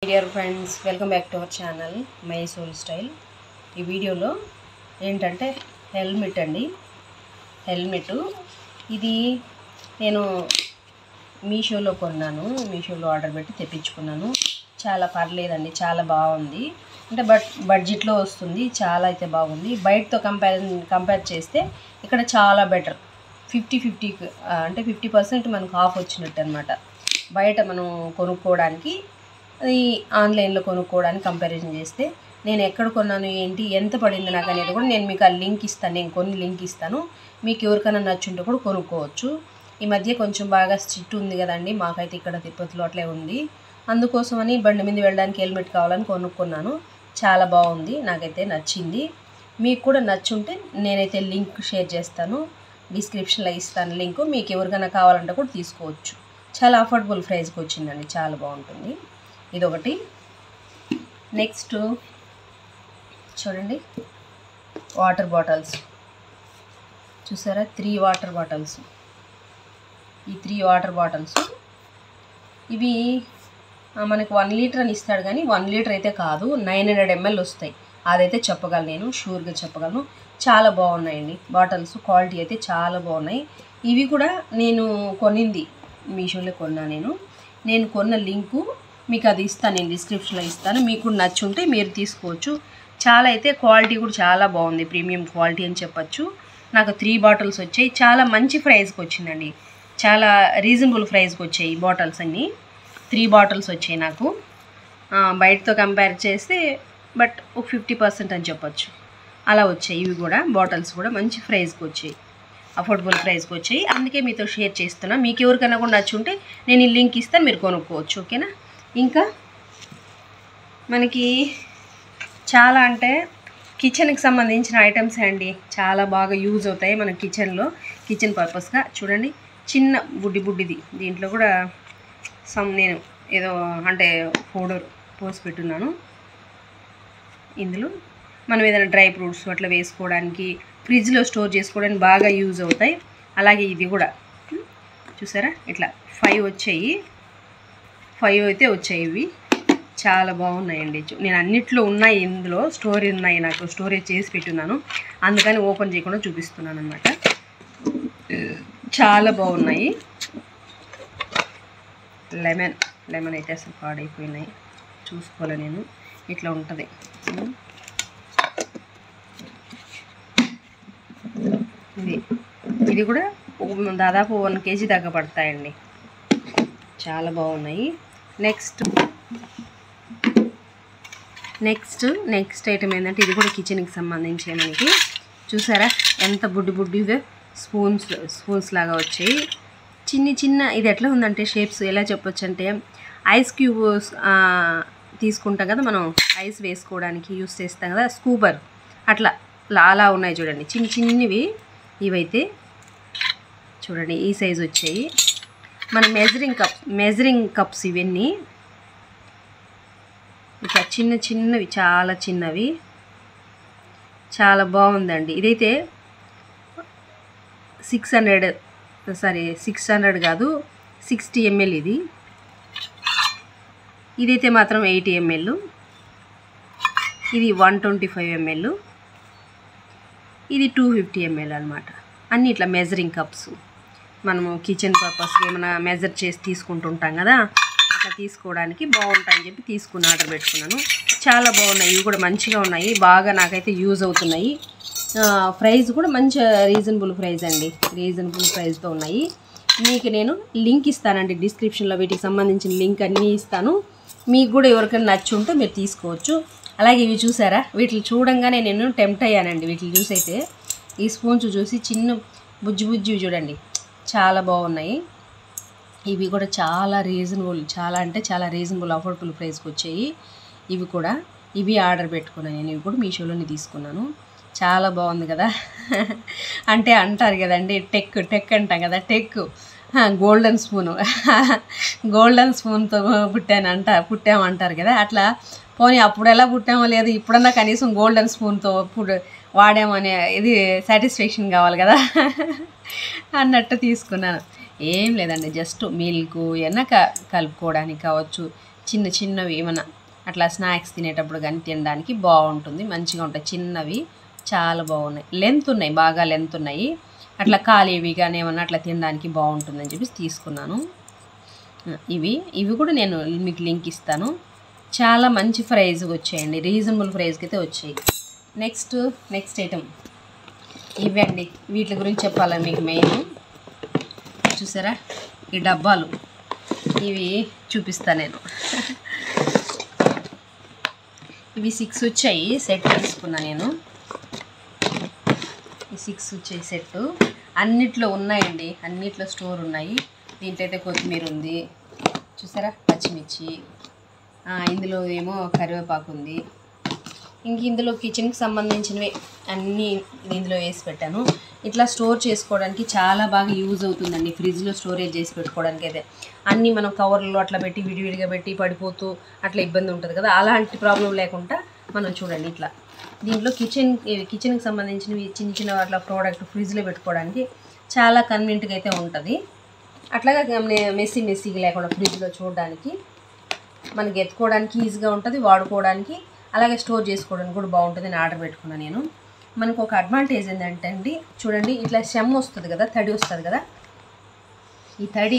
Dear friends welcome back to our channel My Soul Style ఈ వీడియోలో ఏంటంటే helmet అండి హెల్మెట్ ఇది నేను మీషోలో కొన్నాను మీషోలో ఆర్డర్ పెట్టి తెప్పించుకున్నాను చాలా పర్లేదండి చాలా బాగుంది అంటే బట్ బడ్జెట్లో వస్తుంది చాలా అయితే బాగుంది బయటతో కంపేర్ కంపేర్ చేస్తే ఇక్కడ చాలా బెటర్ ఫిఫ్టీ ఫిఫ్టీ అంటే ఫిఫ్టీ పర్సెంట్ మనకు ఆఫ్ వచ్చినట్టు అనమాట బయట మనం కొనుక్కోవడానికి ఈ ఆన్లైన్లో కొనుక్కోవడానికి కంపారిజన్ చేస్తే నేను ఎక్కడ కొన్నాను ఏంటి ఎంత పడింది నాకు అనేది కూడా నేను మీకు ఆ లింక్ ఇస్తాను నేను కొన్ని లింక్ ఇస్తాను మీకు ఎవరికైనా నచ్చుంటే కూడా కొనుక్కోవచ్చు ఈ మధ్య కొంచెం బాగా స్ట్రిక్ట్ ఉంది కదండి మాకైతే ఇక్కడ తిరుపతిలో అట్లే ఉంది అందుకోసమని బండి మీద వెళ్ళడానికి హెల్మెట్ కావాలని కొనుక్కున్నాను చాలా బాగుంది నాకైతే నచ్చింది మీకు కూడా నచ్చుంటే నేనైతే లింక్ షేర్ చేస్తాను డిస్క్రిప్షన్లో ఇస్తాను లింక్ మీకు ఎవరికైనా కావాలంటే కూడా తీసుకోవచ్చు చాలా అఫోర్డబుల్ ప్రైస్కి వచ్చిందండి చాలా బాగుంటుంది ఇదొకటి నెక్స్ట్ చూడండి వాటర్ బాటిల్స్ చూసారా త్రీ వాటర్ బాటిల్స్ ఈ త్రీ వాటర్ బాటిల్స్ ఇవి ఆ, మనకు వన్ లీటర్ అని ఇస్తాడు కానీ వన్ లీటర్ అయితే కాదు నైన్ హండ్రెడ్ ఎంఎల్ వస్తాయి అదైతే చెప్పగలను నేను షూర్గా చెప్పగలను చాలా బాగున్నాయండి బాటిల్స్ క్వాలిటీ అయితే చాలా బాగున్నాయి ఇవి కూడా నేను కొనింది మీషోలో కొన్నా నేను నేను కొన్న లింకు మీకు అది ఇస్తాను నేను డిస్క్రిప్షన్లో ఇస్తాను మీకు కూడా నచ్చుంటే మీరు తీసుకోవచ్చు చాలా అయితే క్వాలిటీ కూడా చాలా బాగుంది ప్రీమియం క్వాలిటీ అని చెప్పచ్చు నాకు త్రీ బాటిల్స్ వచ్చాయి చాలా మంచి ప్రైస్కి వచ్చిందండి చాలా రీజనబుల్ ప్రైస్కి వచ్చాయి ఈ బాటిల్స్ అన్నీ త్రీ బాటిల్స్ వచ్చాయి నాకు ఆ, బయటతో కంపేర్ చేస్తే బట్ ఒక ఫిఫ్టీ పర్సెంట్ అని చెప్పొచ్చు అలా వచ్చాయి ఇవి కూడా బాటిల్స్ కూడా మంచి ప్రైస్కి వచ్చాయి అఫోర్డబుల్ ప్రైస్కి వచ్చాయి అందుకే మీతో షేర్ చేస్తున్నా మీకు ఎవరికైనా కూడా నచ్చుంటే నేను ఈ లింక్ ఇస్తాను మీరు కొనుక్కోవచ్చు ఓకేనా ఇంకా మనకి చాలా అంటే కిచెన్కి సంబంధించిన ఐటమ్స్ అండి చాలా బాగా యూజ్ అవుతాయి మన కిచెన్లో కిచెన్ పర్పస్గా చూడండి చిన్న బుడ్డి బుడ్డిది దీంట్లో కూడా సమ్ నేను ఏదో అంటే పౌడర్ పోసి పెట్టున్నాను ఇందులో మనం ఏదైనా డ్రై ఫ్రూట్స్ అట్లా వేసుకోవడానికి ఫ్రిడ్జ్లో స్టోర్ చేసుకోవడానికి బాగా యూజ్ అవుతాయి అలాగే ఇది కూడా ఉం? చూసారా ఇట్లా ఫైవ్ వచ్చాయి ఫైవ్ అయితే వచ్చాయి ఇవి చాలా బాగున్నాయండి చూ- నేను అన్నిట్లో ఉన్నాయి ఇందులో స్టోర్ ఉన్నాయి నాకు స్టోరేజ్ చేసి పెట్టున్నాను అందుకని ఓపెన్ చేయకుండా చూపిస్తున్నాను అనమాట చాలా బాగున్నాయి లెమన్ లెమన్ అయితే అసలు పాడైపోయినాయి చూసుకోలే నేను ఇట్లా ఉంటుంది ఉం. ఇది ఇది కూడా ఒక- దాదాపు వన్ కేజీ దాకా పడతాయండి చాలా బాగున్నాయి నెక్స్ట్ నెక్స్ట్ నెక్స్ట్ ఐటమ్ ఏంటంటే ఇది కూడా కిచెన్కి సంబంధించి మనకి చూసారా ఎంత బుడ్డి బుడ్డిగా స్పూన్స్ స్పూన్స్ లాగా వచ్చాయి చిన్ని చిన్న ఇది ఎట్లా ఉందంటే షేప్స్ ఎలా చెప్పొచ్చు అంటే ఐస్ క్యూబ్స్ తీసుకుంటాం కదా మనం ఐస్ వేసుకోవడానికి యూస్ చేస్తాం కదా స్కూబర్ అట్లా లా- అలా ఉన్నాయి చూడండి చిన్న చిన్నవి ఇవైతే చూడండి ఈ సైజు వచ్చాయి మన మెజరింగ్ కప్ మెజరింగ్ కప్స్ ఇవన్నీ ఇట్లా చిన్న చిన్నవి చాలా చిన్నవి చాలా బాగుందండి ఇదైతే six hundred sorry six hundred కాదు సిక్స్టీ ఎంఎల్ ఇది ఇదైతే మాత్రం ఎయిటీ ఎంఎల్ ఇది వన్ ట్వంటీ ఫైవ్ ఎంఎల్ ఇది టూ ఫిఫ్టీ ఎంఎల్ అనమాట అన్నీ ఇట్లా మెజరింగ్ కప్స్ మనము కిచెన్ పర్పస్కి ఏమైనా మెజర్ చేసి తీసుకుంటుంటాం కదా అట్లా తీసుకోవడానికి బాగుంటాయని చెప్పి తీసుకుని ఆర్డర్ పెట్టుకున్నాను చాలా బాగున్నాయి ఇవి కూడా మంచిగా ఉన్నాయి బాగా నాకైతే యూజ్ అవుతున్నాయి ప్రైస్ కూడా మంచి రీజనబుల్ ప్రైస్ అండి రీజనబుల్ ప్రైస్తో ఉన్నాయి మీకు నేను లింక్ ఇస్తానండి డిస్క్రిప్షన్లో వీటికి సంబంధించిన లింక్ అన్నీ ఇస్తాను మీకు కూడా ఎవరికైనా నచ్చుంటే మీరు తీసుకోవచ్చు అలాగే ఇవి చూసారా వీటిని చూడంగానే నేను టెంప్ట్ అయ్యానండి వీటిని చూసైతే ఈ స్పూన్స్ చూసి చిన్న బుజ్జి బుజ్జివి చూడండి చాలా బాగున్నాయి ఇవి కూడా చాలా రీజనబుల్ చాలా అంటే చాలా రీజనబుల్ అఫోర్డబుల్ ప్రైస్కి వచ్చాయి ఇవి కూడా ఇవి ఆర్డర్ పెట్టుకున్నాను నేను ఇవి కూడా మీషోలోనే తీసుకున్నాను చాలా బాగుంది కదా అంటే అంటారు కదండి టెక్ టెక్ అంటాం కదా టెక్ గోల్డెన్ స్పూను గోల్డెన్ స్పూన్తో పుట్టాను అంట పుట్టామంటారు కదా అట్లా పోనీ అప్పుడు ఎలా పుట్టామో లేదు ఇప్పుడన్నా కనీసం గోల్డెన్ స్పూన్తో పుడు వాడామనే ఇది సాటిస్ఫాక్షన్ కావాలి కదా అన్నట్టు తీసుకున్నాను ఏం లేదండి జస్ట్ మిల్క్ ఏమన్నా క కలుపుకోవడానికి కావచ్చు చిన్న చిన్నవి ఏమైనా అట్లా స్నాక్స్ తినేటప్పుడు కానీ తినడానికి బాగుంటుంది మంచిగా ఉంటాయి చిన్నవి చాలా బాగున్నాయి లెంత్ ఉన్నాయి బాగా లెంత్ ఉన్నాయి అట్లా ఖాళీవి కానీ ఏమన్నా అట్లా తినడానికి బాగుంటుందని చెప్పేసి తీసుకున్నాను ఇవి ఇవి కూడా నేను మీకు లింక్ ఇస్తాను చాలా మంచి ప్రైజ్కి వచ్చాయండి రీజనబుల్ ప్రైస్కి అయితే వచ్చాయి నెక్స్ట్ నెక్స్ట్ ఐటమ్ ఇవండి వీటి గురించి చెప్పాలి మీకు మెయిన్ చూసారా ఈ డబ్బాలు ఇవి చూపిస్తా నేను ఇవి సిక్స్ వచ్చాయి సెట్ తీసుకున్నా నేను ఈ సిక్స్ వచ్చాయి సెట్ అన్నిట్లో ఉన్నాయండి అన్నిట్లో స్టోర్ ఉన్నాయి దీంట్లో అయితే కొత్తిమీర ఉంది చూసారా పచ్చిమిర్చి ఆ, ఇందులో ఏమో కరివేపాకు ఉంది ఇంక ఇందులో కిచెన్కి సంబంధించినవి అన్నీ ఇందులో వేసి పెట్టాను ఇట్లా స్టోర్ చేసుకోవడానికి చాలా బాగా యూజ్ అవుతుందండి ఫ్రిడ్జ్లో స్టోరేజ్ చేసి పెట్టుకోవడానికి అయితే అన్నీ మనం కవర్లో అట్లా పెట్టి విడివిడిగా పెట్టి పడిపోతూ అట్లా ఇబ్బంది ఉంటుంది కదా అలాంటి ప్రాబ్లం లేకుండా మనం చూడండి ఇట్లా దీంట్లో కిచెన్ కిచెన్కి సంబంధించినవి చిన్న చిన్న అట్లా ప్రోడక్ట్ ఫ్రిడ్జ్లో పెట్టుకోవడానికి చాలా కన్వీనియంట్గా అయితే ఉంటుంది అట్లాగా గమని- మెస్సీ మెస్సీగా లేకుండా ఫ్రిడ్జ్లో చూడడానికి మనకి ఎత్తుకోవడానికి ఈజీగా ఉంటుంది వాడుకోవడానికి అలాగే స్టోర్ చేసుకోవడానికి కూడా బాగుంటుంది అని ఆర్డర్ పెట్టుకున్నాను నేను మనకు ఒక అడ్వాంటేజ్ ఏంటంటే అండి చూడండి ఇట్లా చెమ్మ వస్తుంది కదా తడి వస్తుంది కదా ఈ తడి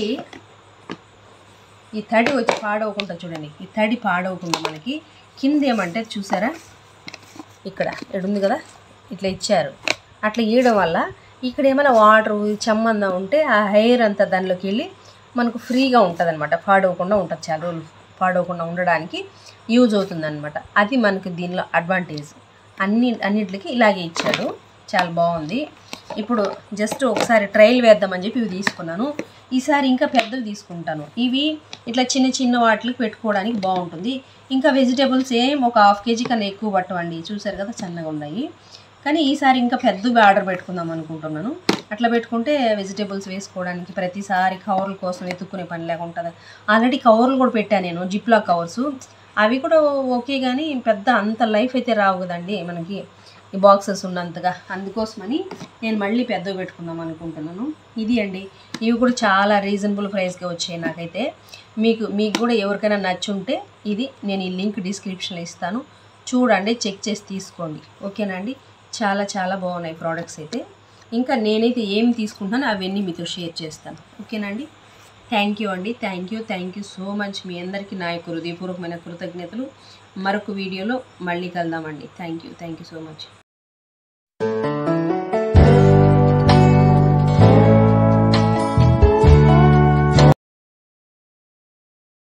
ఈ తడి వచ్చి పాడవకుండా చూడండి ఈ తడి పాడవకుండా మనకి కింద ఏమంటే చూసారా ఇక్కడ ఇక్కడ ఉంది కదా ఇట్లా ఇచ్చారు అట్లా ఇవ్వడం వల్ల ఇక్కడ ఏమైనా వాటర్ చెమ్మందా ఉంటే ఆ హెయిర్ అంతా దానిలోకి వెళ్ళి మనకు ఫ్రీగా ఉంటుంది అనమాట పాడవకుండా ఉంటుంది చాలా రోజులు పాడవకుండా ఉండడానికి యూజ్ అవుతుంది అనమాట అది మనకి దీనిలో అడ్వాంటేజ్ అన్ని అన్నిటికి ఇలాగే ఇచ్చాడు చాలా బాగుంది ఇప్పుడు జస్ట్ ఒకసారి ట్రయల్ వేద్దామని చెప్పి ఇవి తీసుకున్నాను ఈసారి ఇంకా పెద్దవి తీసుకుంటాను ఇవి ఇట్లా చిన్న చిన్న వాటికి పెట్టుకోవడానికి బాగుంటుంది ఇంకా వెజిటేబుల్స్ ఏం ఒక హాఫ్ కేజీ కన్నా ఎక్కువ పట్టవండి చూసారు కదా చిన్నగా ఉన్నాయి కానీ ఈసారి ఇంకా పెద్దవి ఆర్డర్ పెట్టుకుందాం అనుకుంటున్నాను అట్లా పెట్టుకుంటే వెజిటేబుల్స్ వేసుకోవడానికి ప్రతిసారి కవర్ల కోసం వెతుక్కునే పని లేకుండా ఆల్రెడీ కవర్లు కూడా పెట్టాను నేను జిప్లా కవర్స్ అవి కూడా ఓకే కానీ పెద్ద అంత లైఫ్ అయితే రావు కదండి మనకి ఈ బాక్సెస్ ఉన్నంతగా అందుకోసమని నేను మళ్ళీ పెద్దవి పెట్టుకుందాం అనుకుంటున్నాను ఇది అండి ఇవి కూడా చాలా రీజనబుల్ ప్రైస్కి వచ్చాయి నాకైతే మీకు మీకు కూడా ఎవరికైనా నచ్చుంటే ఇది నేను ఈ లింక్ డిస్క్రిప్షన్లో ఇస్తాను చూడండి చెక్ చేసి తీసుకోండి ఓకేనా అండి చాలా చాలా బాగున్నాయి ప్రోడక్ట్స్ అయితే ఇంకా నేనైతే ఏం తీసుకుంటానో అవన్నీ మీతో షేర్ చేస్తాను ఓకేనా అండి థ్యాంక్ యూ అండి thank you thank you so much మీ అందరికీ నా యొక్క హృదయపూర్వకమైన కృతజ్ఞతలు మరొక వీడియోలో మళ్ళీ కలుద్దామండి thank you thank you so much